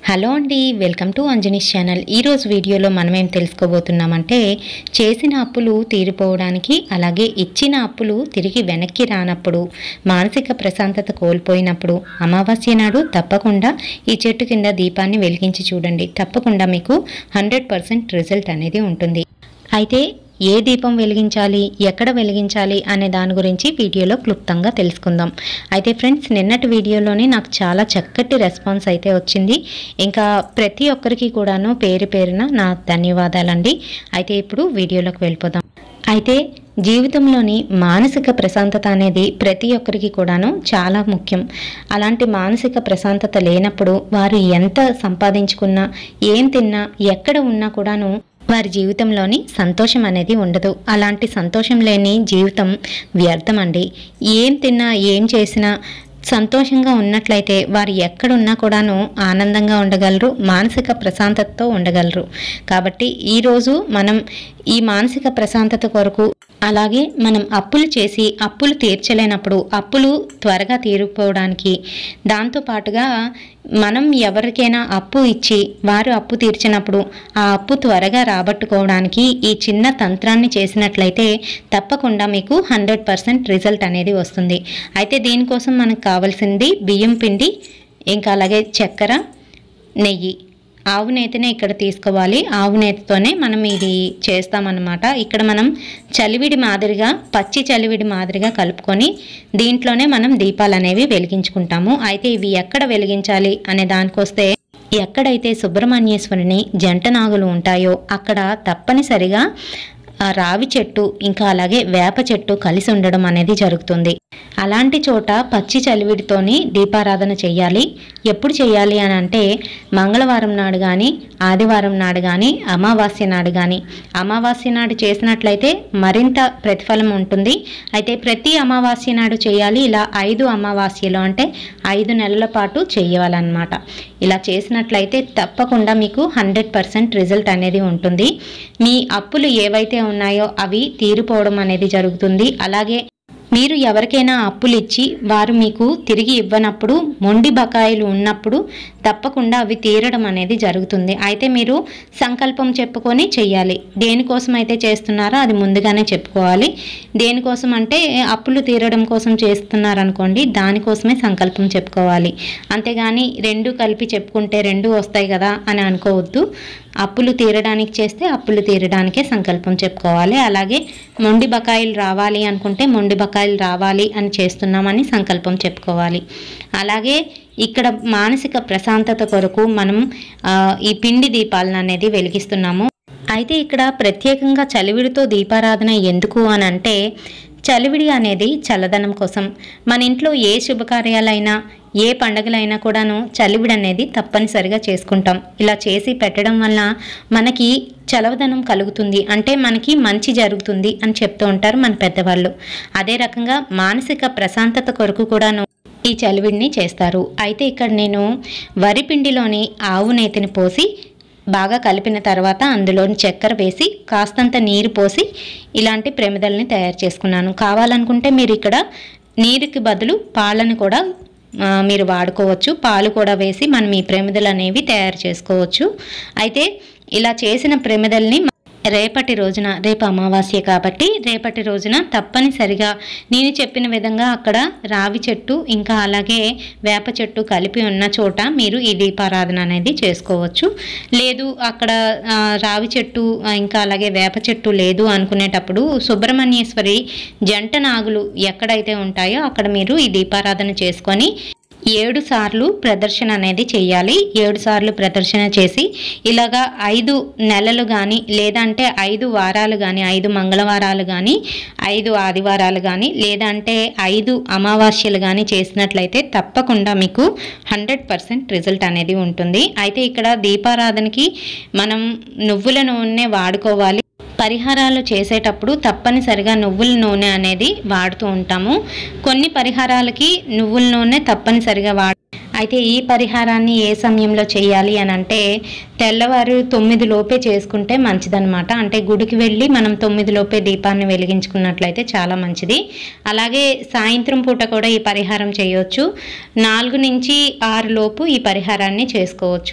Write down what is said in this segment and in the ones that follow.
hello అండి welcome to Anjani's channel ఈరోజు వీడియోలో మనం ఏం తెలుసుకోబోతున్నామంటే చేసిన అప్పులు తీరిపోవడానికి అలాగే ఇచ్చిన అప్పులు తిరిగి వెనక్కి రానప్పుడు మానసిక ప్రశాంతత కోల్పోయినప్పుడు అమావాస్య నాడు తప్పకుండా ఈ చెట్టు కింద దీపాన్ని వెలిగించి చూడండి తప్పకుండా మీకు హండ్రెడ్ పర్సెంట్ రిజల్ట్ అనేది ఉంటుంది అయితే ఏ దీపం వెలిగించాలి ఎక్కడ వెలిగించాలి అనే దాని గురించి వీడియోలో క్లుప్తంగా తెలుసుకుందాం అయితే ఫ్రెండ్స్ నిన్నటి వీడియోలోనే నాకు చాలా చక్కటి రెస్పాన్స్ అయితే వచ్చింది ఇంకా ప్రతి ఒక్కరికి కూడాను పేరు పేరున నా ధన్యవాదాలండి అయితే ఇప్పుడు వీడియోలోకి వెళ్ళిపోదాం అయితే జీవితంలోని మానసిక ప్రశాంతత అనేది ప్రతి ఒక్కరికి కూడాను చాలా ముఖ్యం అలాంటి మానసిక ప్రశాంతత లేనప్పుడు వారు ఎంత సంపాదించుకున్నా ఏం తిన్నా ఎక్కడ ఉన్నా కూడాను వారి జీవితంలోని సంతోషం అనేది ఉండదు అలాంటి సంతోషం లేని జీవితం వ్యర్థం అండి ఏం తిన్నా ఏం చేసినా సంతోషంగా ఉన్నట్లయితే వారు ఎక్కడున్నా కూడాను ఆనందంగా ఉండగలరు మానసిక ప్రశాంతతతో ఉండగలరు కాబట్టి ఈరోజు మనం ఈ మానసిక ప్రశాంతత కొరకు అలాగే మనం అప్పులు చేసి అప్పులు తీర్చలేనప్పుడు అప్పులు త్వరగా తీరిపోవడానికి దాంతో పాటుగా మనం ఎవరికైనా అప్పు ఇచ్చి వారు అప్పు తీర్చినప్పుడు ఆ అప్పు త్వరగా రాబట్టుకోవడానికి ఈ చిన్న తంత్రాన్ని చేసినట్లయితే తప్పకుండా మీకు హండ్రెడ్ పర్సెంట్ రిజల్ట్ అనేది వస్తుంది అయితే దీనికోసం మనకు కావాల్సింది బియ్యం పిండి ఇంకా అలాగే చక్కెర నెయ్యి ఆవు నేతినే ఇక్కడ తీసుకోవాలి ఆవు నేతితోనే మనం ఇది చేస్తామన్నమాట ఇక్కడ మనం చలివిడి మాదిరిగా పచ్చి చలివిడి మాదిరిగా కలుపుకొని దీంట్లోనే మనం దీపాలు అనేవి వెలిగించుకుంటాము అయితే ఇవి ఎక్కడ వెలిగించాలి అనే దానికొస్తే ఎక్కడైతే సుబ్రహ్మణ్యేశ్వరుని జంట నాగులు ఉంటాయో అక్కడ తప్పనిసరిగా ఆ రావి చెట్టు ఇంకా అలాగే వేప చెట్టు కలిసి ఉండడం అనేది జరుగుతుంది అలాంటి చోట పచ్చి చలివిడితోని దీపారాధన చేయాలి ఎప్పుడు చేయాలి అని అంటే మంగళవారం నాడు కానీ ఆదివారం నాడు కానీ అమావాస్య నాడు కానీ అమావాస్య నాడు చేసినట్లయితే మరింత ప్రతిఫలం ఉంటుంది అయితే ప్రతి అమావాస్య నాడు చేయాలి ఇలా ఐదు అమావాస్యలు అంటే ఐదు నెలల పాటు చేయాలన్నమాట ఇలా చేసినట్లయితే తప్పకుండా మీకు హండ్రెడ్ పర్సెంట్ రిజల్ట్ అనేది ఉంటుంది మీ అప్పులు ఏవైతే ఉన్నాయో అవి తీరిపోవడం అనేది జరుగుతుంది అలాగే మీరు ఎవరికైనా అప్పులు ఇచ్చి వారు మీకు తిరిగి ఇవ్వనప్పుడు మొండి బకాయిలు ఉన్నప్పుడు తప్పకుండా అవి తీరడం అనేది జరుగుతుంది అయితే మీరు సంకల్పం చెప్పుకొని చెయ్యాలి దేనికోసం అయితే చేస్తున్నారో అది ముందుగానే చెప్పుకోవాలి దేనికోసం అంటే అప్పులు తీరడం కోసం చేస్తున్నారనుకోండి దానికోసమే సంకల్పం చెప్పుకోవాలి అంతేగాని రెండు కలిపి చెప్పుకుంటే రెండు వస్తాయి కదా అని అనుకోవద్దు అప్పులు తీరడానికి చేస్తే అప్పులు తీరడానికే సంకల్పం చెప్పుకోవాలి అలాగే మొండి బకాయిలు రావాలి అనుకుంటే మొండి బకాయిలు రావాలి అని చేస్తున్నామని సంకల్పం చెప్పుకోవాలి అలాగే ఇక్కడ మానసిక ప్రశాంతత కొరకు మనం ఆ, ఈ పిండి దీపాలను అనేది వెలిగిస్తున్నాము అయితే ఇక్కడ ప్రత్యేకంగా చలివిడితో దీపారాధన ఎందుకు అని అంటే చలివిడి అనేది చల్లదనం కోసం మన ఇంట్లో ఏ శుభకార్యాలైనా ఏ పండగలైనా కూడాను చలివిడి అనేది తప్పనిసరిగా చేసుకుంటాం ఇలా చేసి పెట్టడం వల్ల మనకి చలవదనం కలుగుతుంది అంటే మనకి మంచి జరుగుతుంది అని చెప్తూ ఉంటారు మన పెద్దవాళ్ళు అదే రకంగా మానసిక ప్రశాంతత కొరకు కూడాను ఈ చలివిడిని చేస్తారు అయితే ఇక్కడ నేను వరి పిండిలోని ఆవు నేతిని పోసి బాగా కలిపిన తర్వాత అందులోని చక్కెర వేసి కాస్తంత నీరు పోసి ఇలాంటి ప్రమిదల్ని తయారు చేసుకున్నాను కావాలనుకుంటే మీరు ఇక్కడ నీరుకి బదులు పాలను కూడా ఆ, మీరు వాడుకోవచ్చు పాలు కూడా వేసి మనం ఈ ప్రమిదలు అనేవి తయారు చేసుకోవచ్చు అయితే ఇలా చేసిన ప్రమిదల్ని రేపటి రోజున రేపు అమావాస్య కాబట్టి రేపటి రోజున తప్పనిసరిగా నేను చెప్పిన విధంగా అక్కడ రావి చెట్టు ఇంకా అలాగే వేప చెట్టు కలిపి ఉన్న చోట మీరు ఈ దీపారాధన అనేది చేసుకోవచ్చు లేదు అక్కడ ఆ, రావి చెట్టు ఆ, ఇంకా అలాగే వేప చెట్టు లేదు అనుకునేటప్పుడు సుబ్రహ్మణ్యేశ్వరి జంట నాగులు ఎక్కడైతే ఉంటాయో అక్కడ మీరు ఈ దీపారాధన చేసుకొని ఏడు సార్లు ప్రదర్శన అనేది చేయాలి ఏడు సార్లు ప్రదర్శన చేసి ఇలాగా ఐదు నెలలు కానీ లేదంటే ఐదు వారాలు కానీ ఐదు మంగళవారాలు కానీ ఐదు ఆదివారాలు కానీ లేదంటే ఐదు అమావాస్యలు కానీ చేసినట్లయితే తప్పకుండా మీకు హండ్రెడ్ పర్సెంట్ రిజల్ట్ అనేది ఉంటుంది అయితే ఇక్కడ దీపారాధనకి మనం నువ్వుల నూనె వాడుకోవాలి పరిహారాలు చేసేటప్పుడు తప్పనిసరిగా నువ్వుల నూనె అనేది వాడుతూ ఉంటాము కొన్ని పరిహారాలకి నువ్వుల నూనె తప్పనిసరిగా వాడు అయితే ఈ పరిహారాన్ని ఏ సమయంలో చేయాలి అని అంటే తెల్లవారు తొమ్మిది లోపే చేసుకుంటే మంచిదన్నమాట అంటే గుడికి వెళ్ళి మనం తొమ్మిది లోపే దీపాన్ని వెలిగించుకున్నట్లయితే చాలా మంచిది అలాగే సాయంత్రం పూట కూడా ఈ పరిహారం చేయొచ్చు నాలుగు నుంచి ఆరు లోపు ఈ పరిహారాన్ని చేసుకోవచ్చు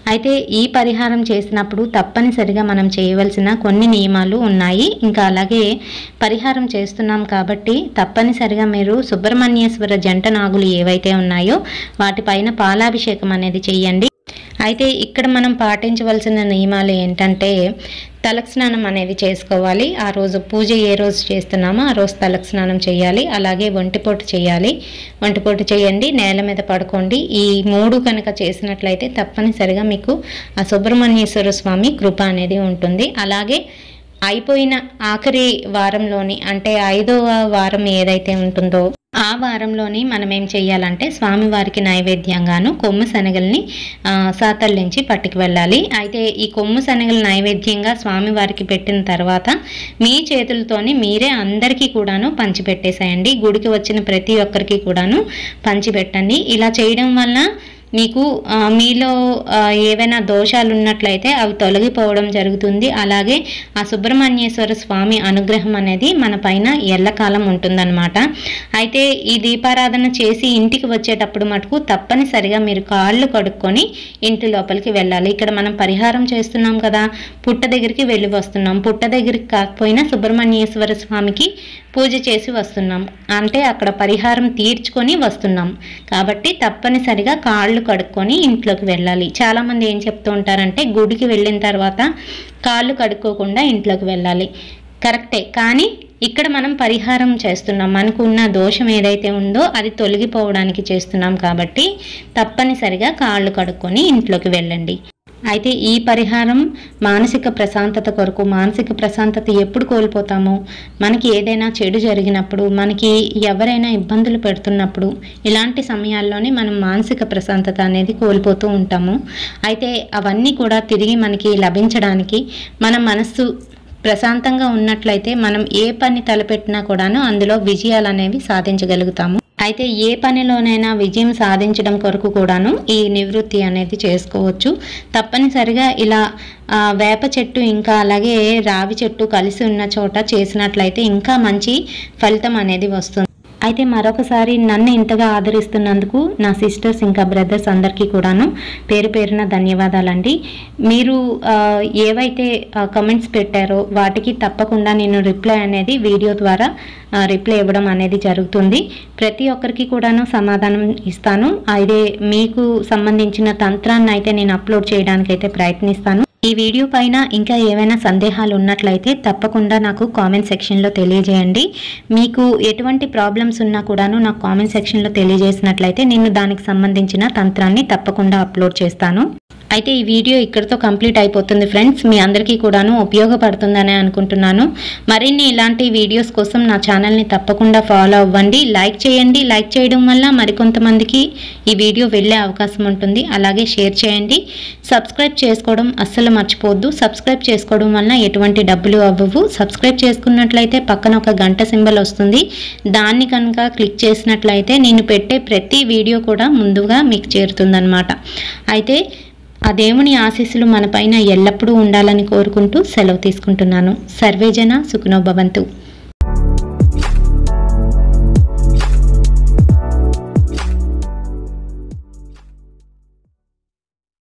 అయితే ఈ పరిహారం చేసినప్పుడు తప్పనిసరిగా మనం చేయవలసిన కొన్ని నియమాలు ఉన్నాయి ఇంకా అలాగే పరిహారం చేస్తున్నాం కాబట్టి తప్పనిసరిగా మీరు సుబ్రహ్మణ్యేశ్వర జంట నాగులు ఏవైతే ఉన్నాయో వాటిపైన పాలాభిషేకం అనేది చెయ్యండి అయితే ఇక్కడ మనం పాటించవలసిన నియమాలు ఏంటంటే తలక్ స్నానం అనేది చేసుకోవాలి ఆ రోజు పూజ ఏ రోజు చేస్తున్నామో ఆ రోజు తలక్ స్నానం చేయాలి అలాగే ఒంటిపొట్టు చేయాలి ఒంటిపొట్టు చేయండి నేల మీద పడుకోండి ఈ మూడు కనుక చేసినట్లయితే తప్పనిసరిగా మీకు ఆ సుబ్రహ్మణ్యేశ్వర స్వామి కృప అనేది ఉంటుంది అలాగే అయిపోయిన ఆఖరి వారంలోని అంటే ఐదవ వారం ఏదైతే ఉంటుందో ఆ వారంలోని మనం ఏం చేయాలంటే స్వామివారికి నైవేద్యంగాను కొమ్ము శనగల్ని ఆ, సాతళ్ళించి పట్టుకు వెళ్ళాలి అయితే ఈ కొమ్ము శనగలు నైవేద్యంగా స్వామివారికి పెట్టిన తర్వాత మీ చేతులతోని మీరే అందరికీ కూడాను పంచిపెట్టేసేయండి గుడికి వచ్చిన ప్రతి ఒక్కరికి కూడాను పంచిపెట్టండి ఇలా చేయడం వల్ల మీకు ఆ, మీలో ఆ, ఏవైనా దోషాలు ఉన్నట్లయితే అవి తొలగిపోవడం జరుగుతుంది అలాగే ఆ సుబ్రహ్మణ్యేశ్వర స్వామి అనుగ్రహం అనేది మన పైన ఎల్లకాలం ఉంటుందన్నమాట అయితే ఈ దీపారాధన చేసి ఇంటికి వచ్చేటప్పుడు మటుకు తప్పనిసరిగా మీరు కాళ్ళు కడుక్కొని ఇంటి లోపలికి వెళ్ళాలి ఇక్కడ మనం పరిహారం చేస్తున్నాం కదా పుట్ట దగ్గరికి వెళ్ళి వస్తున్నాం పుట్ట దగ్గరికి కాకపోయినా సుబ్రహ్మణ్యేశ్వర స్వామికి పూజ చేసి వస్తున్నాం అంటే అక్కడ పరిహారం తీర్చుకొని వస్తున్నాం కాబట్టి తప్పనిసరిగా కాళ్ళు కడుక్కొని ఇంట్లోకి వెళ్ళాలి చాలామంది ఏం చెప్తూ ఉంటారంటే గుడికి వెళ్ళిన తర్వాత కాళ్ళు కడుక్కోకుండా ఇంట్లోకి వెళ్ళాలి కరెక్టే కానీ ఇక్కడ మనం పరిహారం చేస్తున్నాం మనకు ఉన్న దోషం ఏదైతే ఉందో అది తొలగిపోవడానికి చేస్తున్నాం కాబట్టి తప్పనిసరిగా కాళ్ళు కడుక్కొని ఇంట్లోకి వెళ్ళండి అయితే ఈ పరిహారం మానసిక ప్రశాంతత కొరకు మానసిక ప్రశాంతత ఎప్పుడు కోల్పోతామో మనకి ఏదైనా చెడు జరిగినప్పుడు మనకి ఎవరైనా ఇబ్బందులు పెడుతున్నప్పుడు ఇలాంటి సమయాల్లోనే మనం మానసిక ప్రశాంతత అనేది కోల్పోతూ ఉంటాము అయితే అవన్నీ కూడా తిరిగి మనకి లభించడానికి మన మనస్సు ప్రశాంతంగా ఉన్నట్లయితే మనం ఏ పని తలపెట్టినా కూడాను అందులో విజయాలు అనేవి సాధించగలుగుతాము అయితే ఏ పనిలోనైనా విజయం సాధించడం కొరకు కూడాను ఈ నివృత్తి అనేది చేసుకోవచ్చు తప్పనిసరిగా ఇలా ఆ, వేప చెట్టు ఇంకా అలాగే రావి చెట్టు కలిసి ఉన్న చోట చేసినట్లయితే ఇంకా మంచి ఫలితం అనేది వస్తుంది అయితే మరొకసారి నన్ను ఇంతగా ఆదరిస్తున్నందుకు నా సిస్టర్స్ ఇంకా బ్రదర్స్ అందరికీ కూడాను పేరు పేరున ధన్యవాదాలండి మీరు ఆ, ఏవైతే కమెంట్స్ పెట్టారో వాటికి తప్పకుండా నేను రిప్లై అనేది వీడియో ద్వారా ఆ, రిప్లై ఇవ్వడం అనేది జరుగుతుంది ప్రతి ఒక్కరికి కూడాను సమాధానం ఇస్తాను అదే మీకు సంబంధించిన తంత్రాన్ని అయితే నేను అప్లోడ్ చేయడానికి అయితే ప్రయత్నిస్తాను ఈ వీడియో పైన ఇంకా ఏవైనా సందేహాలు ఉన్నట్లయితే తప్పకుండా నాకు కామెంట్ సెక్షన్లో తెలియజేయండి మీకు ఎటువంటి ప్రాబ్లమ్స్ ఉన్నా కూడాను నాకు కామెంట్ సెక్షన్లో తెలియజేసినట్లయితే నేను దానికి సంబంధించిన తంత్రాన్ని తప్పకుండా అప్లోడ్ చేస్తాను అయితే ఈ వీడియో ఇక్కడితో కంప్లీట్ అయిపోతుంది ఫ్రెండ్స్ మీ అందరికీ కూడాను ఉపయోగపడుతుందని అనుకుంటున్నాను మరిన్ని ఇలాంటి వీడియోస్ కోసం నా ఛానల్ని తప్పకుండా ఫాలో అవ్వండి లైక్ చేయండి లైక్ చేయడం వల్ల మరికొంతమందికి ఈ వీడియో వెళ్ళే అవకాశం ఉంటుంది అలాగే షేర్ చేయండి సబ్స్క్రైబ్ చేసుకోవడం అస్సలు మర్చిపోవద్దు సబ్స్క్రైబ్ చేసుకోవడం వల్ల ఎటువంటి డబ్బులు అవ్వవు సబ్స్క్రైబ్ చేసుకున్నట్లయితే పక్కన ఒక గంట సింబల్ వస్తుంది దాన్ని కనుక క్లిక్ చేసినట్లయితే నేను పెట్టే ప్రతి వీడియో కూడా ముందుగా మీకు చేరుతుందన్నమాట అయితే ఆ దేవుని ఆశీస్సులు మన పైన ఎల్లప్పుడూ ఉండాలని కోరుకుంటూ సెలవు తీసుకుంటున్నాను సర్వేజన సుఖనోభవంతు